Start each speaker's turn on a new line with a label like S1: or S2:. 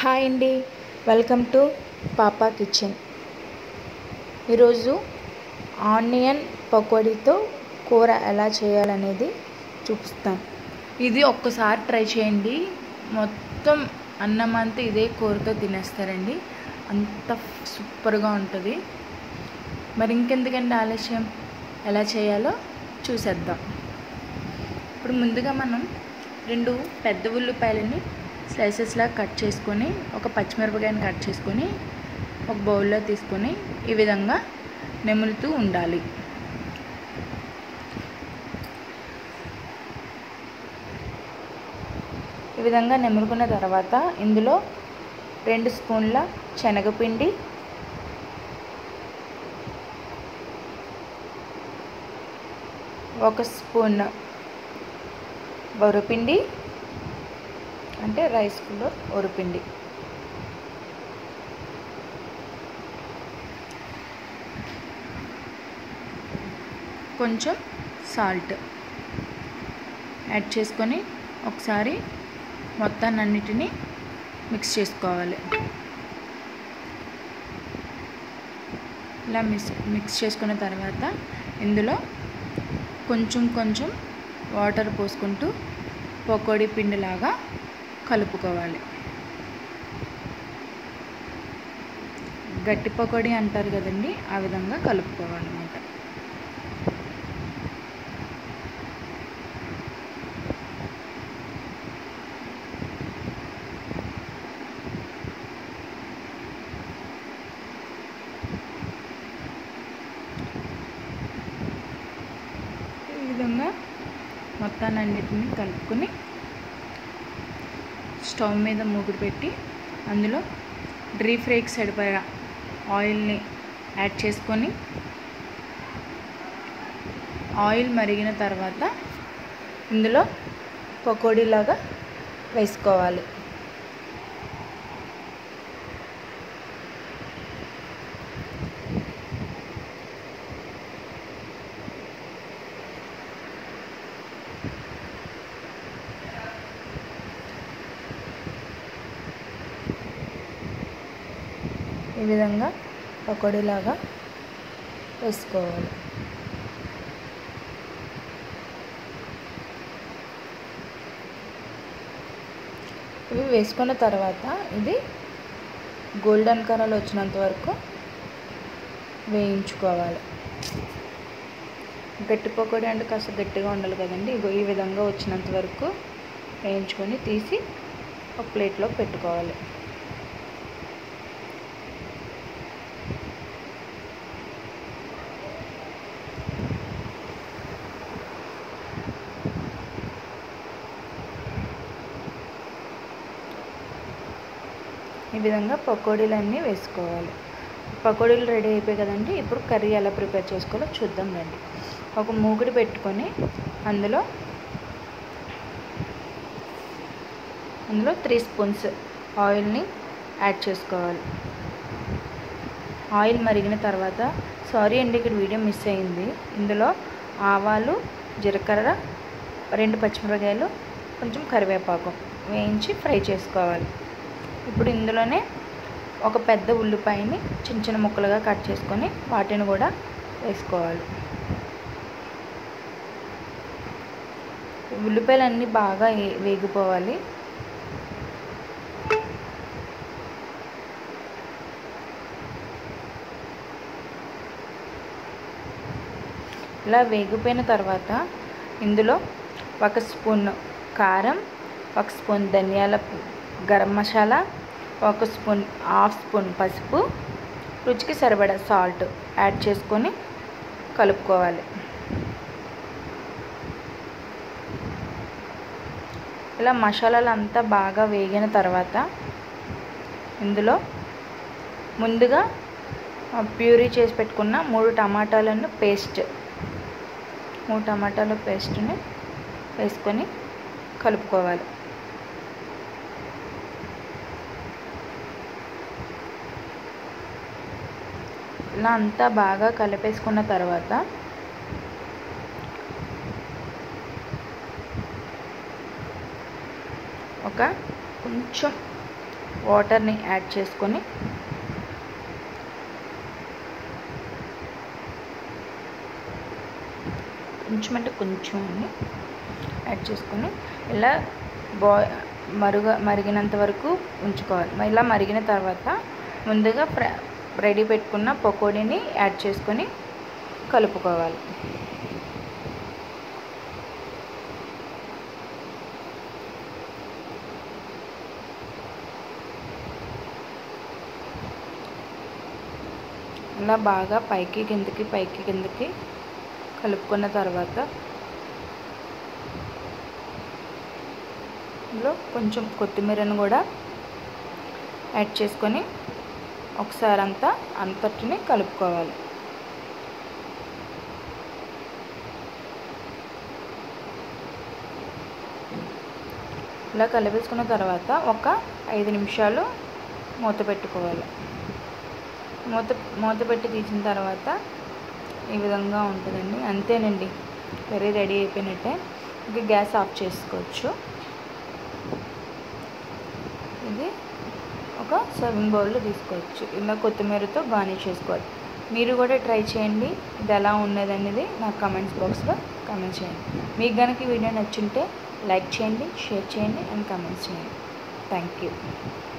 S1: hi అండి welcome to papa kitchen ఈరోజు onion పకోడీతో కూర ఎలా చేయాలనేది చూపిస్తాను ఇది ఒక్కసారి ట్రై చేయండి మొత్తం అన్నం అంతా ఇదే కూరతో తినేస్తారండి అంత సూపర్గా ఉంటుంది మరి ఇంకెందుకండి ఆలస్యం ఎలా చేయాలో చూసేద్దాం ఇప్పుడు ముందుగా మనం రెండు పెద్ద ఉల్లిపాయలని స్లైసెస్లా కట్ చేసుకొని ఒక పచ్చిమిరపకాయని కట్ చేసుకొని ఒక బౌల్లో తీసుకొని ఈ విధంగా నెములుతూ ఉండాలి ఈ విధంగా నెములుకున్న తర్వాత ఇందులో రెండు స్పూన్ల శనగపిండి ఒక స్పూన్ వరిపిండి అంటే రైస్ ఫ్లోర్ వరిపిండి కొంచెం సాల్ట్ యాడ్ చేసుకొని ఒకసారి మొత్తాన్ని అన్నిటినీ మిక్స్ చేసుకోవాలి ఇలా మిక్స్ మిక్స్ చేసుకున్న తర్వాత ఇందులో కొంచెం కొంచెం వాటర్ పోసుకుంటూ పకోడీ పిండిలాగా కలుపుకోవాలి గట్టి పకోడీ అంటారు కదండి ఆ విధంగా కలుపుకోవాలన్నమాట ఈ విధంగా మొత్తాన్ని అన్నిటిని కలుపుకొని స్టవ్ మీద మూగుడు పెట్టి అందులో డ్రీ ఫ్రైకి సరిపడా ఆయిల్ని యాడ్ చేసుకొని ఆయిల్ మరిగిన తర్వాత ఇందులో పకోడీలాగా వేసుకోవాలి ఈ విధంగా పకోడీలాగా వేసుకోవాలి ఇవి వేసుకున్న తర్వాత ఇది గోల్డెన్ కలర్ వచ్చినంత వరకు వేయించుకోవాలి గట్టి పకోడీ అంటే కాస్త గట్టిగా ఉండాలి కదండి ఇగో ఈ విధంగా వచ్చినంత వరకు వేయించుకొని తీసి ఒక ప్లేట్లో పెట్టుకోవాలి ఈ విధంగా పకోడీలన్నీ వేసుకోవాలి పకోడీలు రెడీ అయిపోయాయి కదండి ఇప్పుడు కర్రీ ఎలా ప్రిపేర్ చేసుకోవాలో చూద్దాం రండి ఒక మూగుడు పెట్టుకొని అందులో అందులో త్రీ స్పూన్స్ ఆయిల్ని యాడ్ చేసుకోవాలి ఆయిల్ మరిగిన తర్వాత సారీ అండి ఇక్కడ వీడియో మిస్ అయింది ఇందులో ఆవాలు జీలకర్ర రెండు పచ్చిమిరపకాయలు కొంచెం కరివేపాకు వేయించి ఫ్రై చేసుకోవాలి ఇప్పుడు ఇందులోనే ఒక పెద్ద ఉల్లిపాయని చిన్న చిన్న ముక్కలుగా కట్ చేసుకొని వాటిని కూడా వేసుకోవాలి ఉల్లిపాయలు అన్నీ బాగా వేగిపోవాలి ఇలా వేగిపోయిన తర్వాత ఇందులో ఒక స్పూన్ కారం ఒక స్పూన్ ధనియాల గరం మసాలా ఒక స్పూన్ హాఫ్ స్పూన్ పసుపు రుచికి సరిపడా సాల్ట్ యాడ్ చేసుకొని కలుపుకోవాలి ఇలా మసాలాలు అంతా బాగా వేగిన తర్వాత ఇందులో ముందుగా ప్యూరీ చేసి పెట్టుకున్న మూడు టమాటాలను పేస్ట్ మూడు టమాటాల పేస్ట్ని వేసుకొని కలుపుకోవాలి ఇలా అంతా బాగా కలిపేసుకున్న తర్వాత ఒక కొంచెం వాటర్ని యాడ్ చేసుకొని కొంచెం అంటే కొంచెం అండి యాడ్ చేసుకొని ఇలా బా మరుగ మరిగినంత వరకు ఉంచుకోవాలి ఇలా మరిగిన తర్వాత ముందుగా ఫ్ర రెడీ పెట్టుకున్న పకోడీని యాడ్ చేసుకొని కలుపుకోవాలి ఇలా బాగా పైకి కిందకి పైకి కిందకి కలుపుకున్న తర్వాత ఇందులో కొంచెం కొత్తిమీరను కూడా యాడ్ చేసుకొని ఒకసారి అంతా అంతటిని కలుపుకోవాలి ఇలా కలిపేసుకున్న తర్వాత ఒక ఐదు నిమిషాలు మూత పెట్టుకోవాలి మూత మూత పెట్టి తీసిన తర్వాత ఈ విధంగా ఉంటుందండి అంతేనండి కర్రీ రెడీ అయిపోయినట్టే ఇంకా గ్యాస్ ఆఫ్ చేసుకోవచ్చు ఇది ఒక సర్వింగ్ బౌల్లో తీసుకోవచ్చు ఇలా కొత్తిమీరతో గార్నిష్ చేసుకోవాలి మీరు కూడా ట్రై చేయండి ఇది ఎలా ఉన్నది అనేది నాకు కమెంట్స్ బాక్స్లో కమెంట్ చేయండి మీకు కనుక ఈ వీడియో నచ్చుంటే లైక్ చేయండి షేర్ చేయండి అండ్ కమెంట్స్ చేయండి థ్యాంక్ యూ